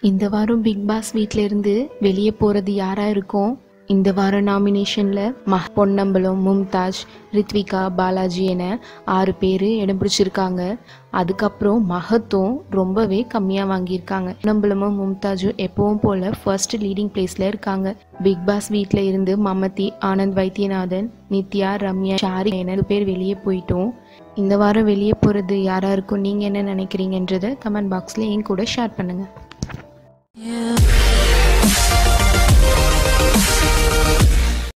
இந்த வாரம் big pass வீட்ல இருந்து வெளியே போகிறது யாராக இருக்கும் இந்த வார நாமினேஷனில் மஹ் பொன்னம்பலம் மும்தாஜ் ரித்விகா பாலாஜி என ஆறு பேர் இடம் பிடிச்சிருக்காங்க அதுக்கப்புறம் மஹத்தும் ரொம்பவே கம்மியாக வாங்கியிருக்காங்க பொன்னம்பலமும் மும்தாஜும் எப்பவும் போல் ஃபர்ஸ்ட் லீடிங் பிளேஸில் இருக்காங்க பிக் பாஸ் வீட்டில் இருந்து மமதி ஆனந்த் வைத்தியநாதன் நித்யா ரம்யா ஷாரி என பேர் வெளியே போயிட்டோம் இந்த வாரம் வெளியே போகிறது யாராக இருக்கும் நீங்கள் என்ன நினைக்கிறீங்கன்றதை கமெண்ட் பாக்ஸில் என் கூட ஷேர் பண்ணுங்கள் Yeah.